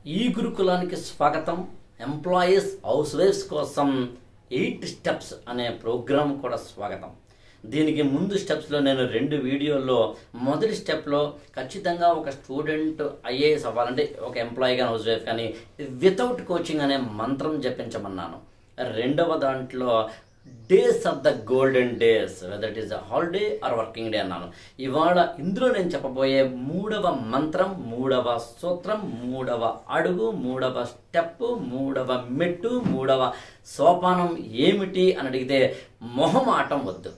ఈ గురుకులానికి స్వాగతం ఎంప్లాయీస్ హౌస్ వైఫ్స్ కోసం ఎయిట్ స్టెప్స్ అనే ప్రోగ్రాం కూడా స్వాగతం దీనికి ముందు స్టెప్స్లో నేను రెండు వీడియోల్లో మొదటి స్టెప్లో ఖచ్చితంగా ఒక స్టూడెంట్ ఐఏఎస్ అవ్వాలంటే ఒక ఎంప్లాయీ కానీ హౌస్ వైఫ్ కానీ వితౌట్ కోచింగ్ అనే మంత్రం జపించమన్నాను రెండవ దాంట్లో days of the golden days whether it is holiday or working day అన్నాను ఇవాళ ఇందులో నేను చెప్పబోయే మూడవ మంత్రం మూడవ సూత్రం మూడవ అడుగు మూడవ స్టెప్ మూడవ మెట్టు మూడవ సోపానం ఏమిటి అని అడిగితే మొహమాటం వద్దు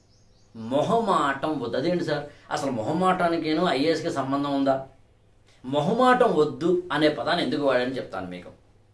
మొహమాటం వద్దు అదేంటి సార్ అసలు మొహమాటానికేను ఐఏఎస్కి సంబంధం ఉందా మొహమాటం వద్దు అనే పదాన్ని ఎందుకు వాడని చెప్తాను మీకు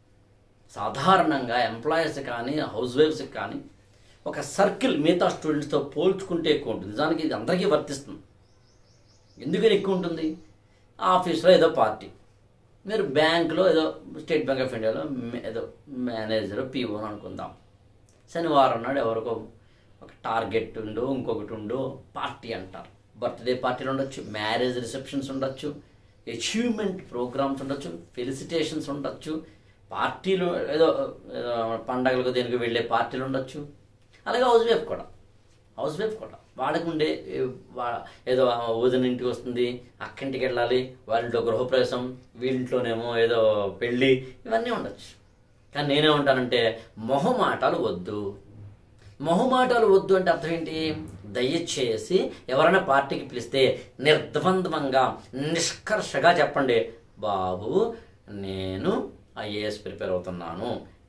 సాధారణంగా ఎంప్లాయీస్ కానీ హౌస్ వైఫ్స్కి కానీ ఒక సర్కిల్ మిగతా స్టూడెంట్స్తో పోల్చుకుంటే ఎక్కువ ఉంటుంది నిజానికి ఇది అందరికీ వర్తిస్తుంది ఎందుకని ఎక్కువ ఉంటుంది ఆఫీస్లో ఏదో పార్టీ మీరు బ్యాంకులో ఏదో స్టేట్ బ్యాంక్ ఆఫ్ ఇండియాలో మే- ఏదో మేనేజర్ పీఓ అనుకుందాం శనివారం నాడు ఎవరికో ఒక టార్గెట్ ఉండు ఇంకొకటి ఉండు పార్టీ అంటారు బర్త్డే పార్టీలు ఉండొచ్చు మ్యారేజ్ రిసెప్షన్స్ ఉండొచ్చు అచీవ్మెంట్ ప్రోగ్రామ్స్ ఉండొచ్చు ఫెలిసిటేషన్స్ ఉండొచ్చు పార్టీలు ఏదో ఏదో పండగలకు దేనికి వెళ్ళే పార్టీలు ఉండొచ్చు అలాగే హౌస్ వైఫ్ కూడా హౌస్ వైఫ్ కూడా వాళ్ళకు ఉండే ఏ, వా- ఏదో వదిన ఇంటికి వస్తుంది అక్కింటికి వెళ్ళాలి వాళ్ళ ఇంట్లో గృహప్రవేశం వీళ్ళింట్లోనేమో ఏదో పెళ్ళి ఇవన్నీ ఉండొచ్చు కానీ నేనే ఉంటానంటే మొహమాటాలు వద్దు మొహమాటాలు వద్దు అంటే అర్థం ఏంటి దయచేసి ఎవరైనా పార్టీకి పిలిస్తే నిర్ద్వంద్వంగా నిష్కర్షగా చెప్పండి బాబు నేను ఐఏఎస్ ప్రిపేర్ అవుతున్నాను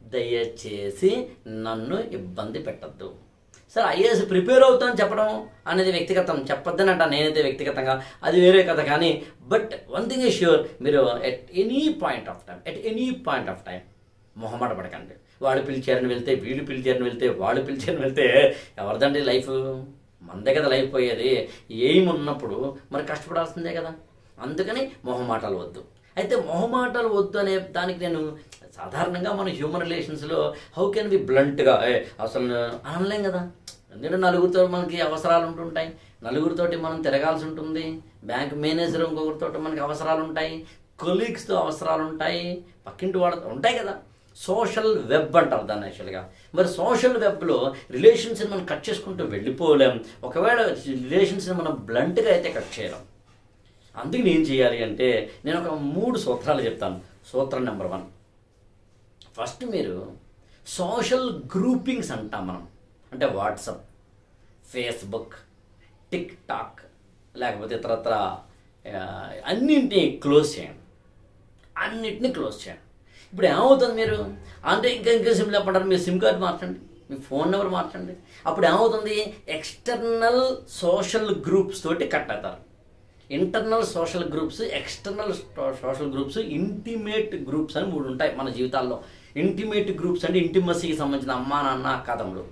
దయచేసి నన్ను ఇబ్బంది పెట్టద్దు సరే ఐఏఎస్ ప్రిపేర్ అవుతాను చెప్పడం అనేది వ్యక్తిగతం చెప్పొద్దని అంట నేనైతే వ్యక్తిగతంగా అది వేరే కథ కానీ but one thing is sure మీరు at any point of time at any point of time మొహమాట పడకండి వాడు పిలిచారని వెళ్తే వీళ్ళు పిలిచారని వెళ్తే వాడు పిలిచారని వెళ్తే ఎవరిదండి లైఫ్ మందే కదా లైఫ్ పోయేది ఏం ఉన్నప్పుడు మరి కష్టపడాల్సిందే కదా అందుకని మొహమాటాలు వద్దు అయితే మొహమాటాలు వద్దు అనే దానికి నేను సాధారణంగా మన హ్యూమన్ రిలేషన్స్లో హౌ కెన్ బి బ్లంట్గా ఏ అసలు అనలేం కదా ఎందుకంటే నలుగురితో మనకి అవసరాలు ఉంటుంటాయి నలుగురితోటి మనం తిరగాల్సి ఉంటుంది బ్యాంక్ మేనేజర్ ఇంకొకరితో మనకి అవసరాలు ఉంటాయి కొలీగ్స్తో అవసరాలు ఉంటాయి పక్కింటి వాళ్ళతో ఉంటాయి కదా సోషల్ వెబ్ అంటారు దాన్ని యాక్చువల్గా మరి సోషల్ వెబ్లో రిలేషన్స్ని మనం కట్ చేసుకుంటూ వెళ్ళిపోలేం ఒకవేళ రిలేషన్స్ని మనం బ్లంట్గా అయితే కట్ చేయలేం అందుకు నేను చేయాలి అంటే నేను ఒక మూడు సూత్రాలు చెప్తాను సూత్రం నెంబర్ వన్ ఫస్ట్ మీరు సోషల్ గ్రూపింగ్స్ అంటాం మనం అంటే వాట్సప్ ఫేస్బుక్ టిక్ టాక్ లేకపోతే ఇతరత్ర ఆ, అన్నింటినీ క్లోజ్ చేయండి అన్నిటినీ క్లోజ్ చేయండి ఇప్పుడు ఏమవుతుంది మీరు అంటే ఇంకా ఇంకా సిమ్ లేపంటారు మీరు సిమ్ కార్డ్ మార్చండి మీ ఫోన్ నెంబర్ మార్చండి అప్పుడు ఏమవుతుంది ఎక్స్టర్నల్ సోషల్ గ్రూప్స్ తోటి కట్ అవుతారు internal social groups external social groups intimate groups అని మూడు ఉంటాయి మన జీవితాల్లో ఇంటిమేట్ గ్రూప్స్ అంటే ఇంటిమసీకి సంబంధించిన అమ్మా నాన్న అక్క తమ్ముడు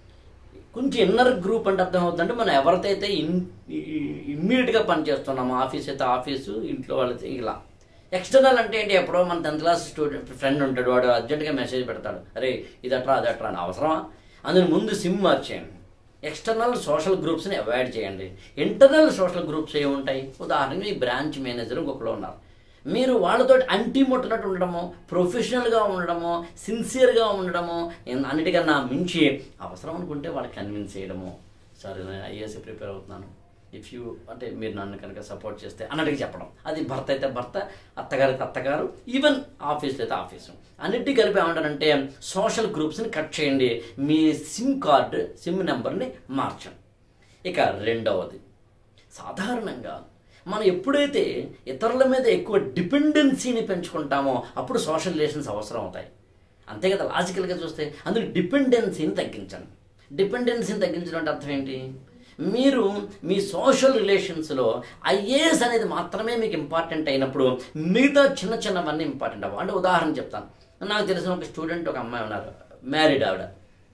కొంచెం ఇన్నర్ గ్రూప్ అంటే అర్థం అవుతుందంటే మనం ఎవరితో ఇన్ ఇమ్మీడియట్గా పనిచేస్తున్నాము ఆఫీస్ అయితే ఆఫీసు ఇంట్లో వాళ్ళైతే ఇలా ఎక్స్టర్నల్ అంటే ఏంటి ఎప్పుడో మన టెన్త్ క్లాస్ స్టూడెంట్ ఫ్రెండ్ ఉంటాడు వాడు అర్జెంటుగా మెసేజ్ పెడతాడు అరే ఇదట్రా అదట్రా అని అవసరమా అందుని ముందు సిమ్ మార్చేయండి ఎక్స్టర్నల్ సోషల్ గ్రూప్స్ని అవాయిడ్ చేయండి ఇంటర్నల్ సోషల్ గ్రూప్స్ ఏముంటాయి ఉదాహరణకి మీ బ్రాంచ్ మేనేజర్ ఇంకొకరు ఉన్నారు మీరు వాళ్ళతో అంటి ముట్టనట్టు ఉండడము ప్రొఫెషనల్గా ఉండడము సిన్సియర్గా ఉండడము ఇన్- అన్నిటికన్నా మించి అవసరం అనుకుంటే వాళ్ళకి కన్విన్స్ చేయడము సరే నేను ఐఏఎస్ ప్రిపేర్ అవుతున్నాను ఇఫ్ యూ అంటే మీరు నన్ను కనుక సపోర్ట్ చేస్తే అన్నట్టుగా చెప్పడం అది భర్త అయితే భర్త అత్తగారికి అత్తగారు ఈవెన్ ఆఫీస్లో అయితే ఆఫీసు అన్నిటికీ కలిపి ఏమంటారంటే సోషల్ గ్రూప్స్ని కట్ చేయండి మీ సిమ్ కార్డు సిమ్ నెంబర్ని మార్చండి ఇక రెండవది సాధారణంగా మనం ఎప్పుడైతే ఇతరుల మీద ఎక్కువ డిపెండెన్సీని పెంచుకుంటామో అప్పుడు సోషల్ రిలేషన్స్ అవసరం అవుతాయి అంతే కదా లాజికల్గా చూస్తే అందులో డిపెండెన్సీని తగ్గించండి డిపెండెన్సీని తగ్గించడం అంటే అర్థం ఏంటి మీరు మీ సోషల్ రిలేషన్స్లో ఐఏఎస్ అనేది మాత్రమే మీకు ఇంపార్టెంట్ అయినప్పుడు మిగతా చిన్న చిన్నవన్నీ ఇంపార్టెంట్ అవ్వ అంటే ఉదాహరణ చెప్తాను నాకు తెలిసిన ఒక స్టూడెంట్ ఒక అమ్మాయి ఉన్నారు మ్యారీడ్ ఆవిడ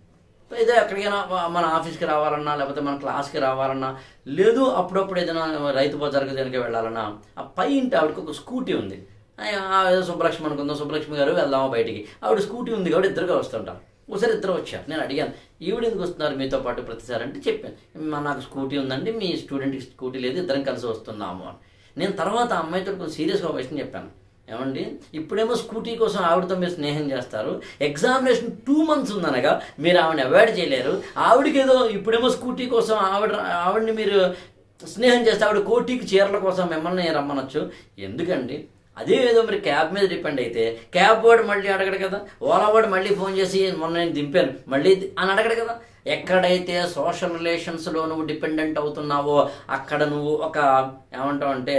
ఏదో ఎక్కడికైనా మన ఆఫీస్కి రావాలన్నా లేకపోతే మన క్లాస్కి రావాలన్నా లేదు అప్పుడప్పుడు ఏదైనా రైతు బజార్కి దేనికి వెళ్ళాలన్నా ఆ పై ఇంటి ఆవిడకి ఒక స్కూటీ ఉంది ఆ- ఆ ఏదో సుబ్బలక్ష్మి అనుకుందాం సుబ్బలక్ష్మి గారు వెళ్దామా బయటికి ఆవిడ స్కూటీ ఉంది కాబట్టి ఇద్దరుగా వస్తుంటారు ఒకసారి ఇద్దరు వచ్చారు నేను అడిగాను ఈవిడ ఎందుకు వస్తున్నారు మీతో పాటు ప్రతిసారి అంటే చెప్పాను "మా నాకు స్కూటీ ఉందండి మీ స్టూడెంట్కి స్కూటీ లేదు ఇద్దరం కలిసి వస్తున్నాము అని నేను తర్వాత ఆ అమ్మాయితో కొంచెం సీరియస్గా ఒక విషయం చెప్పాను ఏమండి ఇప్పుడేమో స్కూటీ కోసం ఆవిడతో మీరు స్నేహం చేస్తారు ఎగ్జామినేషన్ టూ మంత్స్ ఉందనగా మీరు ఆవిడని అవాయిడ్ చేయలేరు ఆవిడకి ఏదో ఇప్పుడేమో స్కూటీ కోసం ఆవిడ ఆవిడని మీరు స్నేహం చేస్తే ఆవిడ కోటికి చీరల కోసం మిమ్మల్ని రమ్మనొచ్చు ఎందుకండి అదే ఏదో మీరు క్యాబ్ మీద డిపెండ్ అయితే క్యాబ్ వాడు మళ్ళీ అడగడు కదా ఓలా వాడు మళ్ళీ ఫోన్ చేసి మొన్న నేను దింపాను మళ్ళీ ది- అని అడగడు కదా ఎక్కడైతే సోషల్ రిలేషన్స్లో నువ్వు డిపెండెంట్ అవుతున్నావో అక్కడ నువ్వు ఒక ఏమంటావు అంటే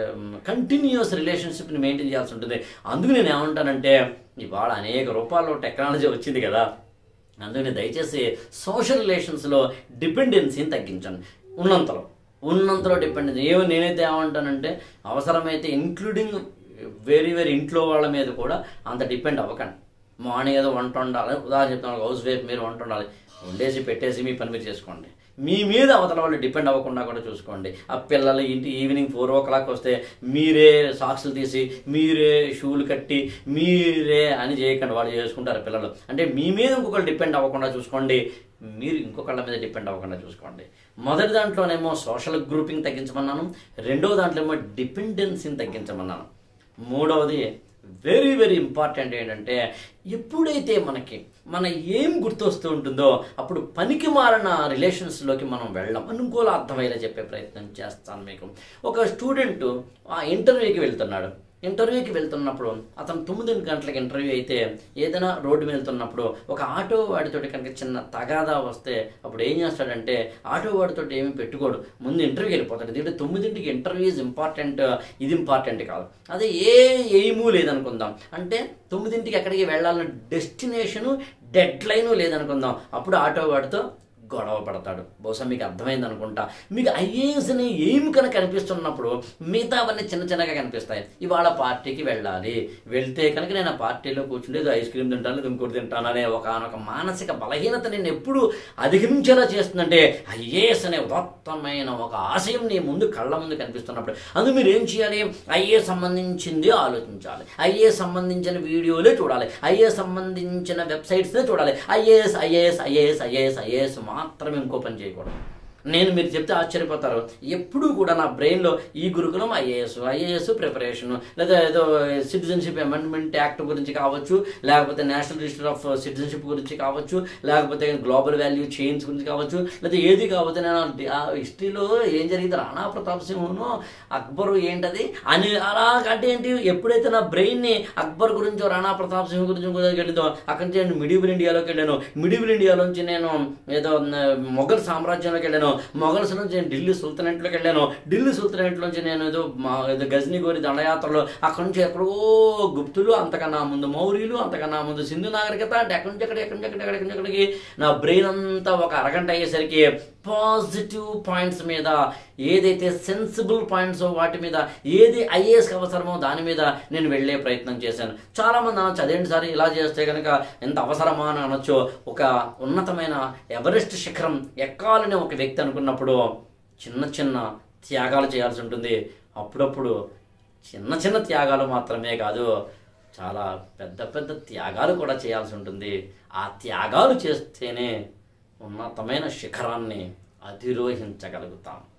కంటిన్యూస్ రిలేషన్షిప్ని మెయింటైన్ చేయాల్సి ఉంటుంది అందుకు నేను ఏమంటానంటే ఇవాళ అనేక రూపాల్లో టెక్నాలజీ వచ్చింది కదా అందుకని దయచేసి సోషల్ రిలేషన్స్లో డిపెండెన్సీని తగ్గించండి ఉన్నంతలో ఉన్నంతలో డిపెండెన్సీ ఏమో నేనైతే ఏమంటానంటే అవసరమైతే ఇంక్లూడింగ్ వెరీ వెరీ ఇంట్లో వాళ్ళ మీద కూడా అంత డిపెండ్ అవ్వకండి మార్నింగ్ ఏదో వంట వండాలి ఉదాహరణ చెప్తాను హౌస్ వైఫ్ మీరు వంట వండాలి వండేసి పెట్టేసి మీ పని మీరు చేసుకోండి మీ మీద అవతల వాళ్ళు డిపెండ్ అవ్వకుండా కూడా చూసుకోండి ఆ పిల్లలు ఇంటి ఈవినింగ్ ఫోర్ ఓ క్లాక్ వస్తే మీరే సాక్స్లు తీసి మీరే షూలు కట్టి మీరే అని చేయకండి వాళ్ళు చేసుకుంటారు పిల్లలు అంటే మీ మీద ఇంకొకరు డిపెండ్ అవ్వకుండా చూసుకోండి మీరు ఇంకొకళ్ళ మీద డిపెండ్ అవ్వకుండా చూసుకోండి మొదటి దాంట్లోనేమో సోషల్ గ్రూపింగ్ తగ్గించమన్నాను రెండో దాంట్లో ఏమో డిపెండెన్సీని తగ్గించమన్నాను మూడవది వెరీ వెరీ ఇంపార్టెంట్ ఏంటంటే ఎప్పుడైతే మనకి మన ఏం గుర్తొస్తూ ఉంటుందో అప్పుడు పనికి మారిన రిలేషన్స్లోకి మనం వెళ్ళాం అనుకోలే అర్థమయ్యేలా చెప్పే ప్రయత్నం చేస్తాను మీకు ఒక స్టూడెంట్ ఆ ఇంటర్వ్యూకి వెళ్తున్నాడు ఇంటర్వ్యూకి వెళ్తున్నప్పుడు అతను తొమ్మిది గంటలకు ఇంటర్వ్యూ అయితే ఏదైనా రోడ్డు మీద వెళ్తున్నప్పుడు ఒక ఆటో వాడితోటి కనుక చిన్న తగాదా వస్తే అప్పుడు ఏం చేస్తాడంటే ఆటో వాడితో ఏమీ పెట్టుకోడు ముందు ఇంటర్వ్యూకి వెళ్ళిపోతాడు ఎందుకంటే తొమ్మిదింటికి ఇంటర్వ్యూ ఇస్ ఇంపార్టెంట్ ఇది ఇంపార్టెంట్ కాదు అదే ఏ ఎయిము లేదనుకుందాం అంటే తొమ్మిదింటికి ఎక్కడికి వెళ్ళాలన్న డెస్టినేషను డెడ్ లైను లేదనుకుందాం అప్పుడు ఆటో వాడితో గొడవ పడతాడు బహుశా మీకు అర్థమైంది అనుకుంటా మీకు ఐఏఎస్ అనే ఏం కనుక కనిపిస్తున్నప్పుడు మిగతావన్నీ చిన్న చిన్నగా కనిపిస్తాయి ఇవాళ పార్టీకి వెళ్ళాలి వెళ్తే కనుక నేను ఆ పార్టీలో కూర్చుంటే ఏదో ఐస్ క్రీమ్ తింటాను లేదా ఇంకోటి తింటాను అనే ఒక మానసిక బలహీనత నేను ఎప్పుడు అధిగమించేలా చేస్తుందంటే ఐఏఎస్ అనే ఉదాత్తమైన ఒక ఆశయం నీ ముందు కళ్ళ ముందు కనిపిస్తున్నప్పుడు అందుకు మీరు ఏం చేయాలి ఐఏఎస్ సంబంధించింది ఆలోచించాలి ఐఏఎస్ సంబంధించిన వీడియోలే చూడాలి ఐఏఎస్ సంబంధించిన వెబ్సైట్స్నే చూడాలి IAS IAS IAS IAS IAS మాత్రమే ఇంకో పని చేయకూడదు నేను మీరు చెప్తే ఆశ్చర్యపోతారు ఎప్పుడూ కూడా నా బ్రెయిన్లో ఈ గురుకులం ఐఏఎస్ ఐఏఎస్ ప్రిపరేషన్ లేదా ఏదో సిటిజన్షిప్ అమెండ్మెంట్ యాక్ట్ గురించి కావచ్చు లేకపోతే నేషనల్ రిజిస్టర్ ఆఫ్ సిటిజన్షిప్ గురించి కావచ్చు లేకపోతే గ్లోబల్ వాల్యూ చైన్స్ గురించి కావచ్చు లేదా ఏది కాకపోతే నేను ఆ హిస్టరీలో ఏం జరిగింది రాణా ప్రతాప్ సింహను అక్బరు ఏంటది అని అలా అంటే ఏంటి ఎప్పుడైతే నా బ్రెయిన్ని అక్బర్ గురించో రాణా ప్రతాప్ సింహ గురించి వెళ్ళిందో అక్కడి నుంచి నేను మిడివల్ ఇండియాలోకి వెళ్ళాను మిడివల్ ఇండియాలోంచి నేను ఏదో మొఘల్ సామ్రాజ్యంలోకి వెళ్ళాను మొఘల్స్ నుంచి నేను ఢిల్లీ సుల్తానేట్లోకి వెళ్ళాను ఢిల్లీ సుల్తానేట్ నుంచి నేను ఏదో మా ఏదో గజనీ గోరి దండయాత్రలో అక్కడి నుంచి ఎక్కడో గుప్తులు అంతకన్నా ముందు మౌర్యులు అంతకన్నా ముందు సింధు నాగరికత అంటే ఎక్కడి నుంచి ఎక్కడ ఎక్కడి నుంచి ఎక్కడ ఎక్కడి నుంచి ఎక్కడికి నా బ్రెయిన్ అంతా ఒక అరగంట అయ్యేసరికి పాజిటివ్ పాయింట్స్ మీద ఏదైతే సెన్సిబుల్ పాయింట్స్ వాటి మీద ఏది ఐఏఎస్కి అవసరమో దాని మీద నేను వెళ్ళే ప్రయత్నం చేశాను చాలామంది అనొచ్చు అదేంటి సార్ ఇలా చేస్తే కనుక ఎంత అవసరమా అని అనొచ్చు ఒక ఉన్నతమైన ఎవరెస్ట్ శిఖరం ఎక్కాలని ఒక వ్యక్తి అనుకున్నప్పుడు చిన్న చిన్న త్యాగాలు చేయాల్సి ఉంటుంది అప్పుడప్పుడు చిన్న చిన్న త్యాగాలు మాత్రమే కాదు చాలా పెద్ద పెద్ద త్యాగాలు కూడా చేయాల్సి ఉంటుంది ఆ త్యాగాలు చేస్తేనే ఉన్నతమైన శిఖరాన్ని అధిరోహించగలుగుతాం